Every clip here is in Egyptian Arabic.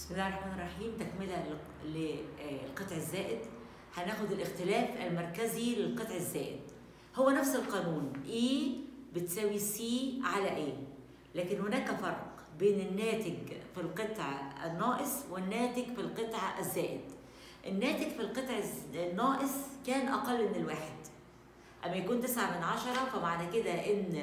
بسم الله الرحمن الرحيم تكملة للقطع الزائد هناخد الاختلاف المركزي للقطع الزائد هو نفس القانون E بتساوي C على A لكن هناك فرق بين الناتج في القطع الناقص والناتج في القطع الزائد الناتج في القطع الناقص كان أقل من الواحد أما يكون تسعة من عشرة فمعنى كده إن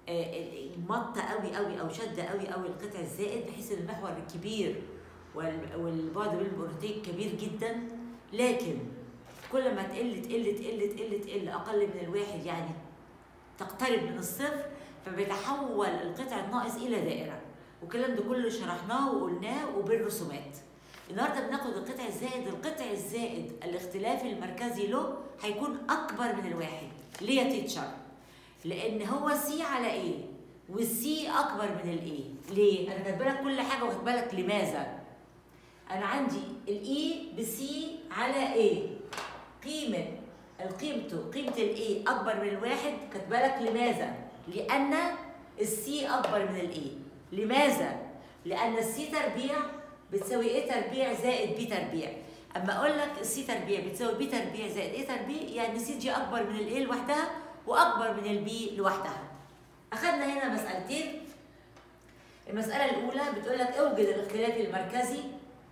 مط قوي قوي أو شد قوي قوي القطع الزائد بحيث المحور الكبير والبعد بين البروتين كبير جدا لكن كل ما تقل تقل تقل تقل تقل اقل من الواحد يعني تقترب من الصفر فبيتحول القطع الناقص الى دائره والكلام ده كله شرحناه وقلناه وبالرسومات النهارده بناخد القطع الزائد القطع الزائد الاختلاف المركزي له هيكون اكبر من الواحد ليه يا تيتشر لان هو سي على ايه والسي اكبر من الايه ليه انا كاتبه لك كل حاجه واخد بالك لماذا انا عندي الاي بسي على ايه قيمه قيمته قيمه الاي اكبر من الواحد كاتبه لك لماذا لان السي اكبر من الاي لماذا لان السي تربيع بتساوي ايه تربيع زائد بي تربيع اما اقول لك السي تربيع بتساوي بي تربيع زائد ايه تربيع يعني سي جي اكبر من الايه لوحدها واكبر من البي لوحدها اخذنا هنا مسالتين المساله الاولى بتقول لك اوجد الاختلاف المركزي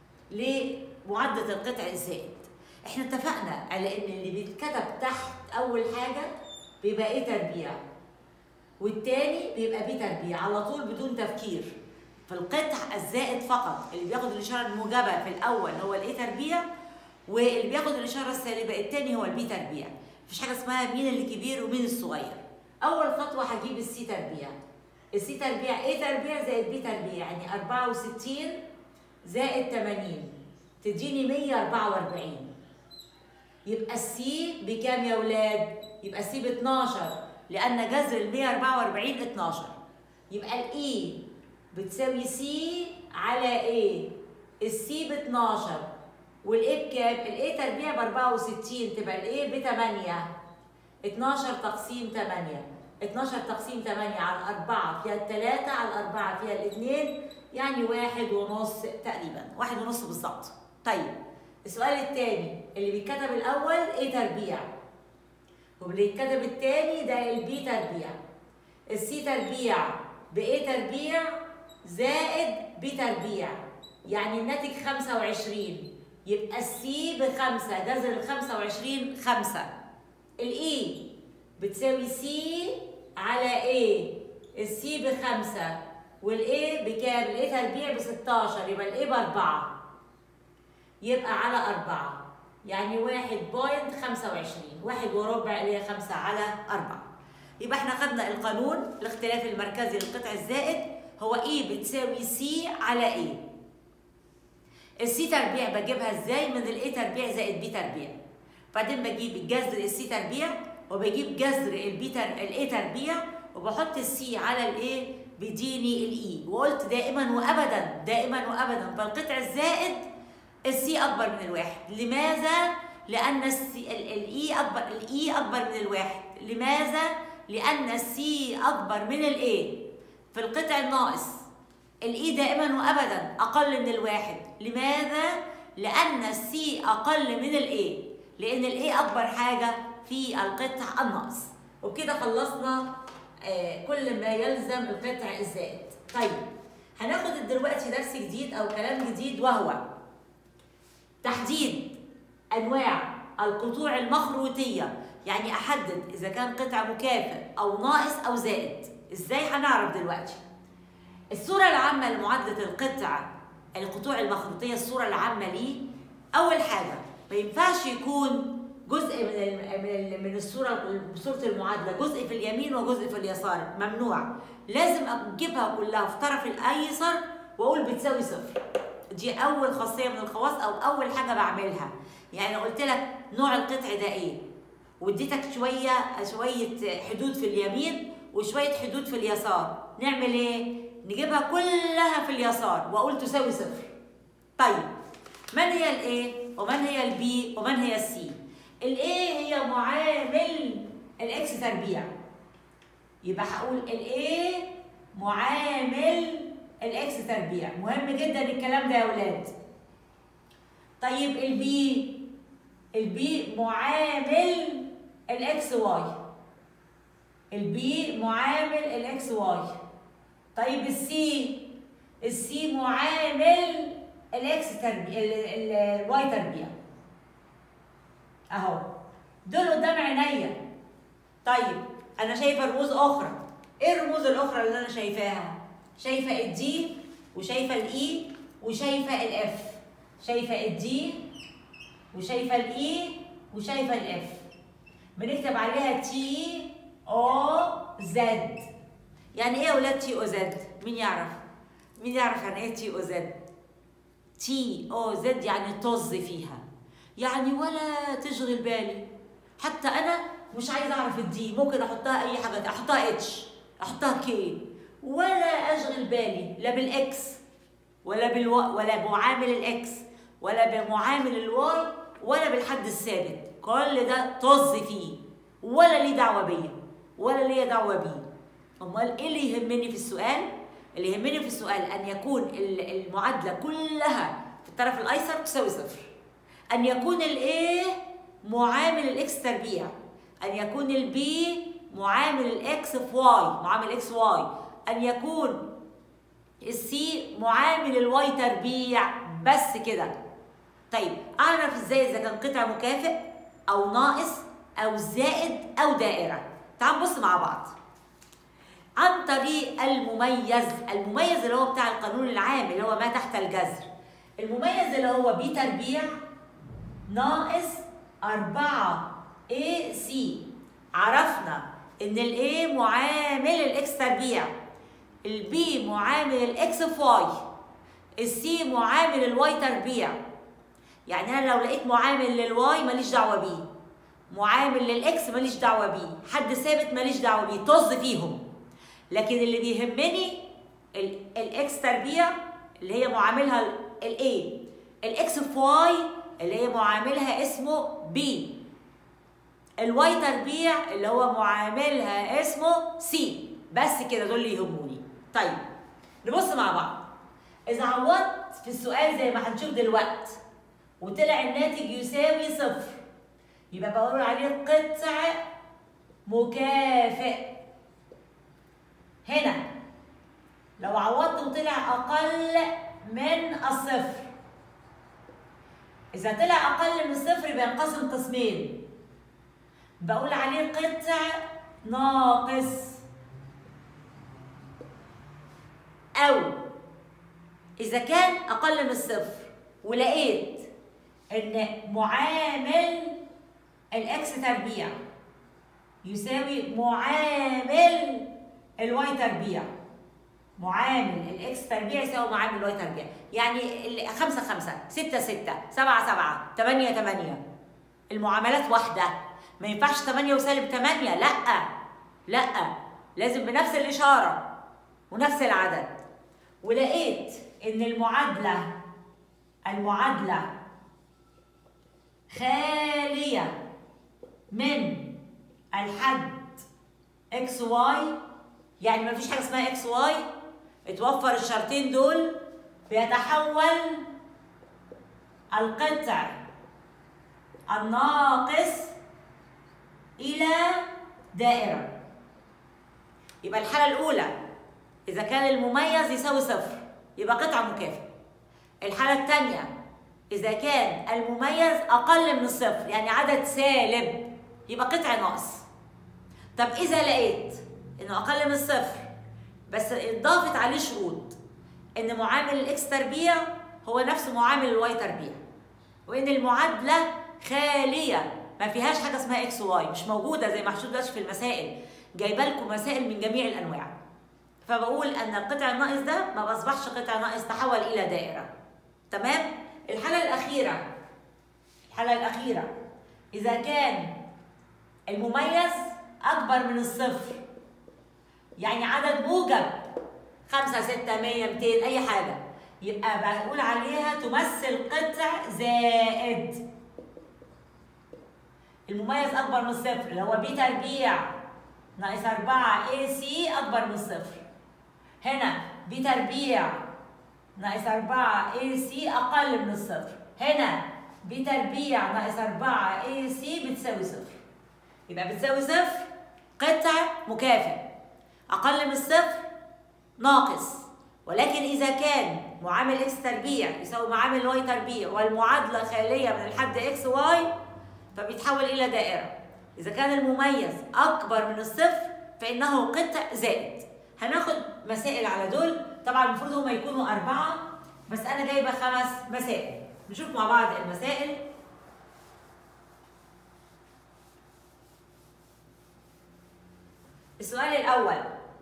لمعدل القطع الزائد احنا اتفقنا على ان اللي بيتكتب تحت اول حاجه بيبقى ايه تربيع والتاني بيبقى بي تربيع على طول بدون تفكير فالقطع الزائد فقط اللي بياخد الاشاره الموجبه في الاول هو الايه تربيع واللي بياخد الاشاره السالبه التاني هو البي تربيع مفيش حاجه اسمها مين اللي كبير ومين الصغير اول خطوه هجيب السي تربيع السي تربيع ايه تربيع زائد بي تربيع يعني 64 زائد 80 تديني 144 يبقى السي بكام يا ولاد؟ يبقى السي ب 12 لأن جذر ال 144 12 يبقى الإي بتساوي سي على إيه؟ السي ب 12 والإيه بكام؟ الإيه تربيع ب 64 تبقى الإيه ب 8 12 تقسيم 8 12 تقسيم 8 على 4 فيها الثلاثة على 4 فيها الاثنين يعني واحد ونص تقريبا واحد ونص بالظبط طيب السؤال الثاني اللي بيتكتب الاول ايه تربيع واللي يتكتب الثاني ده البي تربيع السي تربيع بايه تربيع زائد بي تربيع يعني الناتج 25 يبقى السي بخمسة جذر ال 25 خمسة الاي بتساوي سي على ايه السي بخمسة والايه بكام؟ الايه تربيع ب 16 يبقى الايه باربعة يبقى على أربعة يعني واحد بوينت خمسة وعشرين واحد وربع اللي هي خمسة على أربعة يبقى احنا خدنا القانون الاختلاف المركزي للقطع الزائد هو ايه بتساوي سي على ايه السي تربيع بجيبها ازاي من الايه تربيع زائد بي تربيع بعدين بجيب جذر السي تربيع وبجيب جذر البي تر... الايه تربيع وبحط السي على الايه بديني الاي وقلت دائما وابدا دائما وابدا فالقطع الزائد السي اكبر من الواحد لماذا لان السي الاي اكبر الاي اكبر من الواحد لماذا لان السي اكبر من الاي في القطع الناقص الاي دائما وابدا اقل من الواحد لماذا لان السي اقل من الاي لان الاي اكبر حاجه في القطع الناقص وبكده خلصنا آه كل ما يلزم القطع الزائد طيب هناخد دلوقتي درس جديد او كلام جديد وهو تحديد انواع القطوع المخروطيه يعني احدد اذا كان قطع مكافئ او ناقص او زائد ازاي هنعرف دلوقتي الصوره العامه لمعادله القطع القطوع المخروطيه الصوره العامه ليه اول حاجه ما ينفعش يكون جزء من ال من الصوره صوره المعادله جزء في اليمين وجزء في اليسار ممنوع لازم اجيبها كلها في طرف الايسر واقول بتساوي صفر دي اول خاصيه من الخواص او اول حاجه بعملها يعني قلت لك نوع القطع ده ايه واديتك شويه شويه حدود في اليمين وشويه حدود في اليسار نعمل ايه نجيبها كلها في اليسار واقول تساوي صفر طيب من هي الايه ومن هي البي ومن هي السي الايه هي معامل الاكس تربيع يبقى هقول الايه معامل الاكس تربيع مهم جدا الكلام ده يا ولاد طيب البي البي معامل الاكس واي البي معامل الاكس واي طيب السي السي معامل الاكس تربيع الواي تربيع اهو دول قدام عينيا طيب انا شايفه رموز اخرى ايه الرموز الاخرى اللي انا شايفاها شايفه الدي وشايفه الاي وشايفه الاف شايفه الدي وشايفه الاي وشايفه الاف بنكتب عليها تي او زد يعني ايه يا اولاد تي او زد مين يعرف مين يعرف يعني ايه تي او زد تي او زد يعني طز فيها يعني ولا تشغل بالي حتى انا مش عايزه اعرف الدي ممكن احطها اي حاجه احطها اتش احطها كي ولا اشغل بالي لا بالاكس ولا بالو ولا بمعامل الاكس ولا بمعامل الواي ولا بالحد الثابت كل ده طز فيه ولا ليه دعوه بيا ولا ليا دعوه بيه امال ايه اللي يهمني في السؤال اللي يهمني في السؤال ان يكون المعادله كلها في الطرف الايسر تساوي صفر ان يكون الايه معامل الاكس تربيع ان يكون البي معامل الاكس في واي معامل اكس واي ان يكون السي معامل الواي تربيع بس كده طيب اعرف ازاي اذا كان قطع مكافئ او ناقص او زائد او دائره تعال نبص مع بعض عن طريق المميز المميز اللي هو بتاع القانون العام اللي هو ما تحت الجذر المميز اللي هو بي تربيع ناقص 4 اي سي عرفنا ان الاي معامل الاكس تربيع البي معامل الاكس في واي السي معامل الواي تربيع يعني انا لو لقيت معامل للواي ماليش دعوه بيه معامل للاكس ماليش دعوه بيه حد ثابت ماليش دعوه بيه طز فيهم لكن اللي بيهمني الاكس تربيع اللي هي معاملها الاي الاكس في واي اللي هي معاملها اسمه بي الواي تربيع اللي هو معاملها اسمه سي بس كده دول اللي يهموني طيب نبص مع بعض اذا عوضت في السؤال زي ما هنشوف دلوقتي وطلع الناتج يساوي صفر يبقى بقول عليه قطع مكافئ هنا لو عوضت وطلع اقل من الصفر اذا طلع اقل من الصفر يبقى ينقسم قسمين بقول عليه قطع ناقص او اذا كان اقل من الصفر ولقيت ان معامل الاكس تربيع يساوي معامل الواي تربيع معامل الاكس تربيع يساوي معامل الواي تربيع يعني خمسة خمسة ستة ستة سبعة سبعة تمانية تمانية المعاملات واحدة ما ينفعش تمانية وسالب تمانية لأ لأ لازم بنفس الإشارة ونفس العدد ولقيت إن المعادلة المعادلة خالية من الحد اكس واي يعني ما فيش حاجة اسمها اكس واي اتوفر الشرطين دول بيتحول القطع الناقص إلى دائرة يبقى الحالة الأولى إذا كان المميز يساوي صفر يبقى قطعة مكافئ الحالة الثانية إذا كان المميز أقل من الصفر يعني عدد سالب يبقى قطع ناقص طب إذا لقيت إنه أقل من الصفر بس اتضافت عليه شروط إن معامل الإكس تربيع هو نفس معامل الواي تربيع وإن المعادلة خالية ما فيهاش حاجة اسمها إكس واي مش موجودة زي ما هشوف دلوقتي في المسائل جايبه لكم مسائل من جميع الأنواع فبقول أن القطع الناقص ده ما بصبحش قطع ناقص تحول إلى دائرة تمام؟ الحالة الأخيرة الحالة الأخيرة إذا كان المميز أكبر من الصفر يعني عدد موجب خمسة ستة مية ميتين أي حاجة يبقى بقول عليها تمثل قطع زائد المميز أكبر من الصفر اللي هو بي تربيع ناقص أربعة اي سي أكبر من الصفر هنا بي تربيع ناقص 4 اي سي اقل من الصفر هنا بي تربيع ناقص 4 اي سي بتساوي صفر يبقى بتساوي صفر قطع مكافئ اقل من الصفر ناقص ولكن اذا كان معامل اكس تربيع يساوي معامل واي تربيع والمعادله خاليه من الحد اكس واي فبيتحول الى دائره اذا كان المميز اكبر من الصفر فانه قطع زائد هناخد مسائل على دول طبعا المفروض هما يكونوا اربعه بس انا جايبه خمس مسائل نشوف مع بعض المسائل السؤال الاول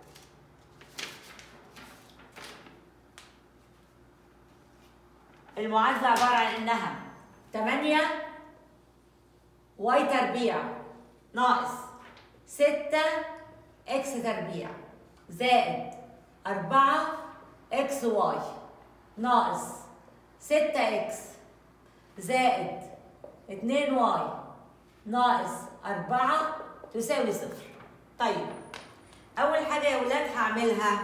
المعادلة عبارة عن إنها 8 واي تربيع ناقص 6 اكس تربيع زائد 4 اكس واي ناقص 6 اكس زائد 2 واي ناقص 4 تساوي صفر طيب أول حاجة يا ولاد هعملها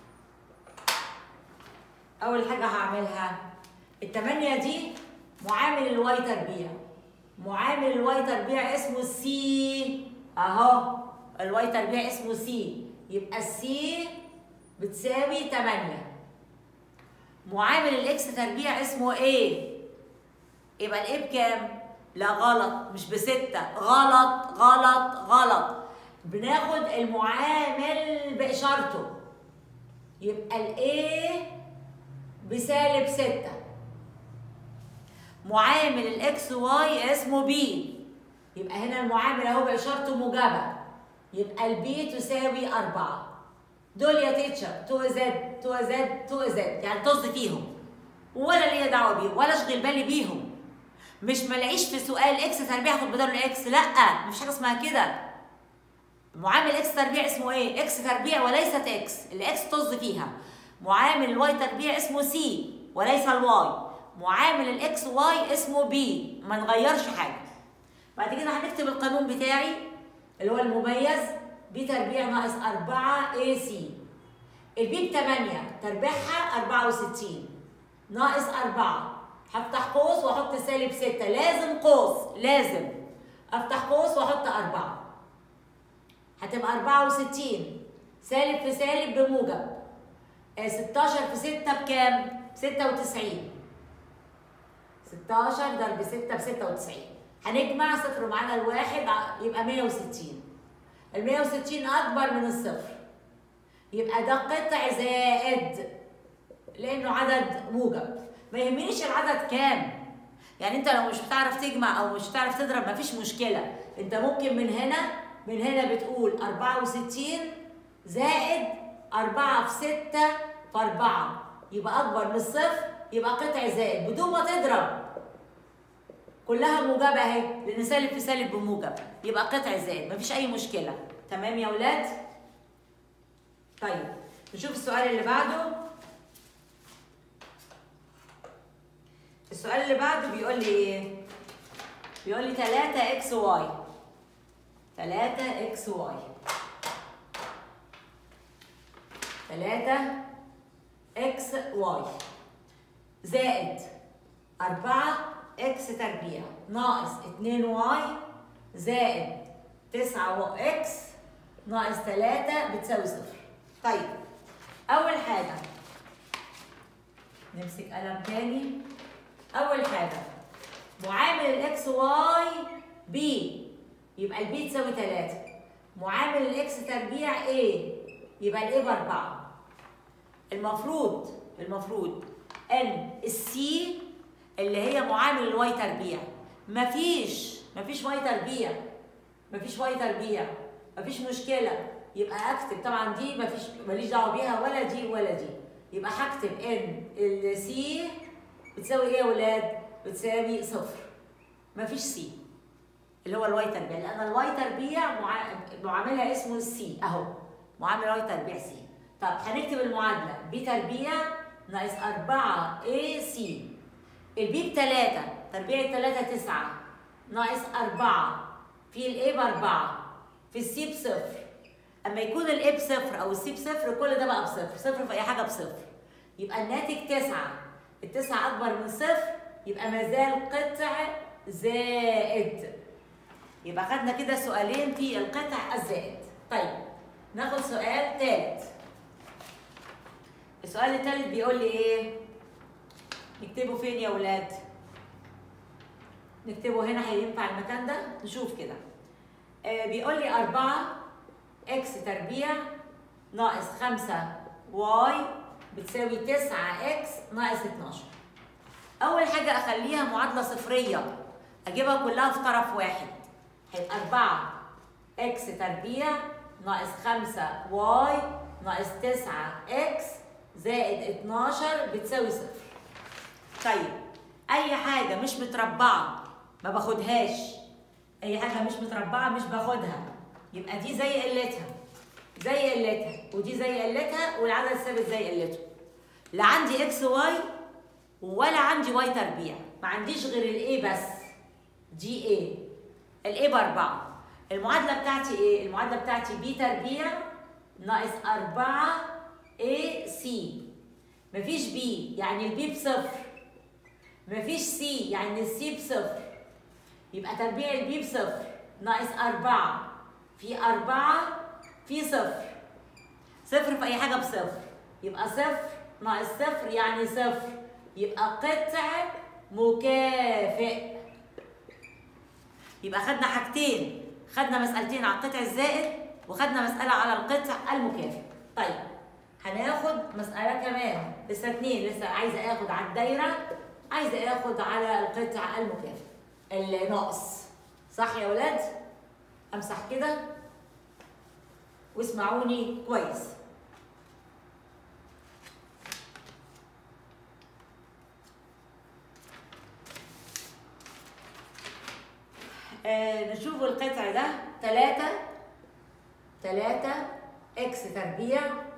أول حاجة هعملها التمانية دي معامل الواي تربيع معامل الواي تربيع اسمه سي اهو الواي تربيع اسمه سي يبقى السي بتساوي 8 معامل الاكس تربيع اسمه ايه يبقى الايه بكام لا غلط مش بستة غلط غلط غلط بناخد المعامل بإشارته يبقى الايه بسالب ستة معامل الاكس واي اسمه بي يبقى هنا المعامل اهو باشارته موجبه يبقى البي تساوي 4 دول يا تيتشر 2 زد 2 زد 2 زد يعني طز فيهم ولا ليا دعوه بيهم ولا اشغل بالي بيهم مش ملاقيش في سؤال اكس تربيع اخد بدل الاكس لا مفيش حاجه اسمها كده معامل اكس تربيع اسمه ايه اكس تربيع وليست اكس الاكس طز فيها معامل الواي تربيع اسمه سي وليس الواي معامل الاكس واي اسمه بي ما نغيرش حاجه بعد كده هنكتب القانون بتاعي اللي هو المميز بي تربيع ناقص 4 اي سي البي ب 8 تربيعها 64 ناقص 4 هفتح قوس واحط سالب 6 لازم قوس لازم افتح قوس واحط 4 هتبقى 64 سالب في سالب بموجب 16 في 6 بكام؟ 96 16 ضرب 6 ب 96 هنجمع صفر معانا الواحد يبقى 160 ال 160 اكبر من الصفر يبقى ده قطع زائد لانه عدد موجب ما يهمنيش العدد كام يعني انت لو مش بتعرف تجمع او مش بتعرف تضرب مفيش مشكله انت ممكن من هنا من هنا بتقول 64 زائد 4 في 6 في 4 يبقى اكبر من الصفر يبقى قطع زائد بدون ما تضرب كلها موجبه اهي لان سالب في سالب بموجب يبقى قطع زائد مفيش اي مشكله تمام يا ولاد طيب نشوف السؤال اللي بعده السؤال اللي بعده بيقول لي ايه بيقول لي 3 اكس واي 3 اكس واي 3 اكس واي زائد 4 اكس تربيع ناقص 2 واي زائد 9 اكس ناقص 3 بتساوي صفر طيب اول حاجه نمسك قلم تاني اول حاجه معامل الاكس واي بي يبقى البي تساوي 3 معامل الاكس تربيع ايه يبقى الايه باربعه المفروض المفروض ان السي اللي هي معامل الواي تربيع مفيش مفيش واي تربيع مفيش واي تربيع مفيش مشكله يبقى اكتب طبعا دي مفيش ماليش دعوه بيها ولا دي ولا دي يبقى هكتب ان السي بتساوي ايه يا ولاد بتساوي صفر مفيش سي اللي هو الواي تربيع لان الواي تربيع مع... معاملها اسمه السي اهو معامل الواي تربيع سي طب هنكتب المعادله بي تربيع ناقص 4 اي سي البي ب 3 تربيع 3 9 ناقص 4 في الاي ب 4 في السي بصفر اما يكون الاي بصفر او السي بصفر كل ده بقى بصفر صفر في اي حاجه بصفر يبقى الناتج تسعة التسعة اكبر من صفر يبقى ما زال قطع زائد يبقى خدنا كده سؤالين في القطع الزائد طيب ناخد سؤال ثالث السؤال الثالث بيقول لي ايه نكتبه فين يا ولاد نكتبه هنا هينفع المكان ده نشوف كده آه بيقول لي 4 اكس تربيع ناقص 5 واي بتساوي 9 اكس ناقص 12 اول حاجه اخليها معادله صفريه اجيبها كلها في طرف واحد هيبقى 4 اكس تربيع ناقص 5 واي ناقص 9 اكس زائد 12 بتساوي صفر طيب اي حاجه مش متربعه ما باخدهاش اي حاجه مش متربعه مش باخدها يبقى دي زي قلتها زي قلتها ودي زي قلتها والعدد الثابت زي قلته لا عندي اكس واي ولا عندي واي تربيع ما عنديش غير الاي بس دي ايه الاي باربعه المعادله بتاعتي ايه المعادله بتاعتي بي تربيع ناقص 4 اي سي مفيش بي يعني البي بصفر مفيش سي يعني السي بصفر يبقى تربيع البي بصفر ناقص أربعة في أربعة في صفر صفر في أي حاجة بصفر يبقى صفر ناقص صفر يعني صفر يبقى قطع مكافئ يبقى خدنا حاجتين خدنا مسألتين على القطع الزائد وخدنا مسألة على القطع المكافئ طيب هناخد مسألة كمان لسه اتنين لسه عايزة اخد على الدايرة عايزة اخد على القطع المكافئ الناقص صح يا ولاد؟ امسح كده واسمعوني كويس آه نشوف القطع ده تلاتة تلاتة اكس تربيع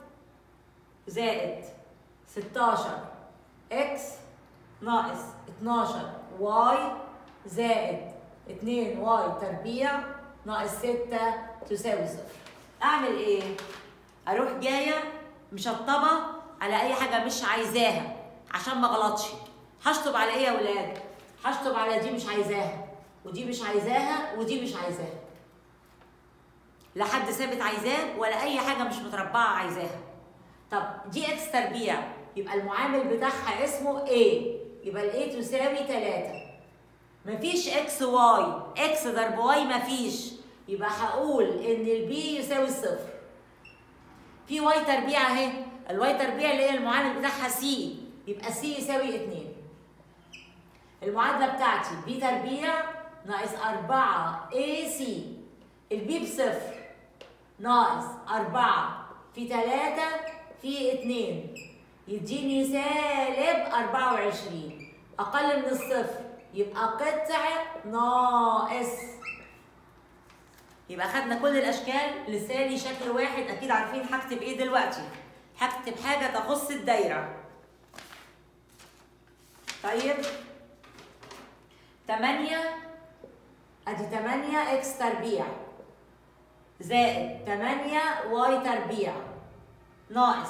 زائد ستاشر اكس ناقص اتناشر واي زائد اتنين واي تربيع ناقص ستة تساوي صفر اعمل ايه؟ اروح جاية مشطبة على اي حاجة مش عايزاها عشان ما غلطش هشطب على ايه يا ولاد؟ هشطب على دي مش عايزاها ودي مش عايزاها ودي مش عايزاها لا حد ثابت عايزاه ولا اي حاجه مش متربعه عايزاها طب دي اكس تربيع يبقى المعامل بتاعها اسمه A يبقى الاي تساوي 3 مفيش اكس واي اكس ضرب واي مفيش يبقى هقول ان البي يساوي الصفر في واي تربيع اهي الواي تربيع اللي هي المعامل بتاعها سي يبقى سي يساوي 2 المعادله بتاعتي بي تربيع ناقص 4 اي سي البي بصفر ناقص 4 في 3 في 2 يديني سالب 24 أقل من الصفر يبقى قطع ناقص يبقى خدنا كل الأشكال لسالي شكل واحد أكيد عارفين هكتب إيه دلوقتي هكتب حاجة تخص الدايرة طيب 8 ادي 8 اكس تربيع زائد 8 واي تربيع ناقص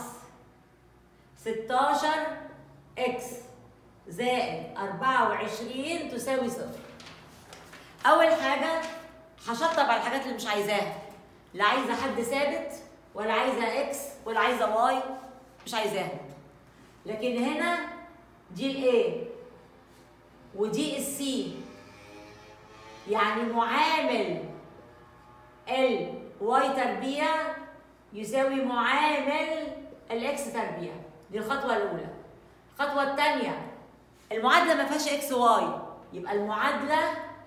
16 اكس زائد 24 تساوي صفر اول حاجه هشطب على الحاجات اللي مش عايزاها لا عايزه حد ثابت ولا عايزه اكس ولا عايزه واي مش عايزاها لكن هنا دي الاي ودي السي يعني معامل ال واي تربيع يساوي معامل الاكس تربيع دي الخطوه الاولى الخطوه الثانيه المعادله ما فيهاش اكس واي يبقى المعادله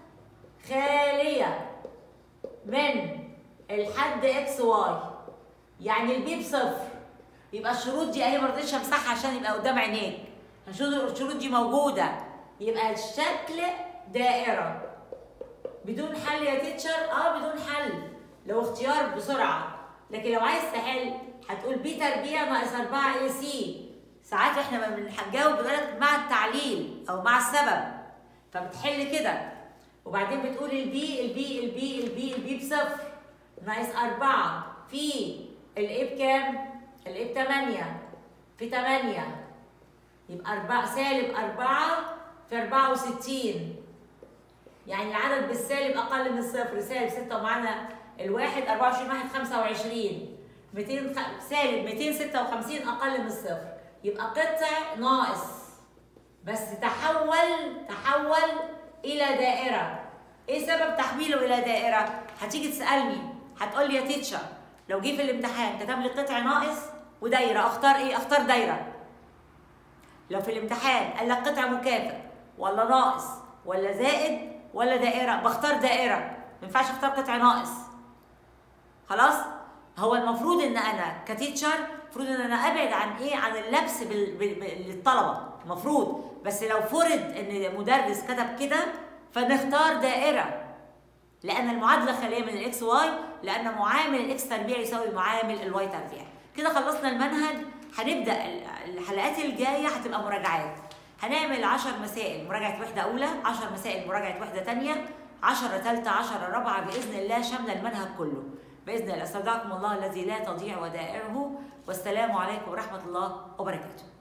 خاليه من الحد اكس واي يعني البي بصفر يبقى الشروط دي اهي ما رضيتش امسحها عشان يبقى قدام عينيك الشروط دي موجوده يبقى الشكل دائره بدون حل يا تيتشر اه بدون حل لو اختيار بسرعه لكن لو عايز تحل هتقول بي تربيع ناقص 4 اي سي ساعات احنا ما بنجاوب بنقولك مع التعليل او مع السبب فبتحل كده وبعدين بتقول البي البي البي البي البي بصفر ناقص 4 في الايه بكام؟ الايه ب 8 في 8 يبقى 4 سالب 4 في 64 يعني العدد بالسالب اقل من الصفر سالب 6 ومعانا الواحد 24 واحد 25 200 سالب 256 اقل من الصفر يبقى قطع ناقص بس تحول تحول الى دائره ايه سبب تحويله الى دائره هتيجي تسالني هتقول لي يا تيتشر لو جه في الامتحان كتب لي قطع ناقص ودايره اختار ايه اختار دايره لو في الامتحان قال لك قطع مكافئ ولا ناقص ولا زائد ولا دائره بختار دائره ما ينفعش اختار قطع ناقص خلاص هو المفروض ان انا كتيتشر المفروض ان انا ابعد عن ايه عن اللبس بال... بال... بال... للطلبه المفروض بس لو فرض ان مدرس كتب كده فنختار دائره لان المعادله خاليه من الاكس واي لان معامل الاكس تربيع يساوي معامل الواي تربيع كده خلصنا المنهج هنبدا الحلقات الجايه هتبقى مراجعات هنعمل 10 مسائل مراجعه وحده اولى 10 مسائل مراجعه وحده ثانيه 10 ثالثه 10 رابعه باذن الله شامله المنهج كله باذن الله استودعكم الله الذي لا تضيع ودائعه والسلام عليكم ورحمه الله وبركاته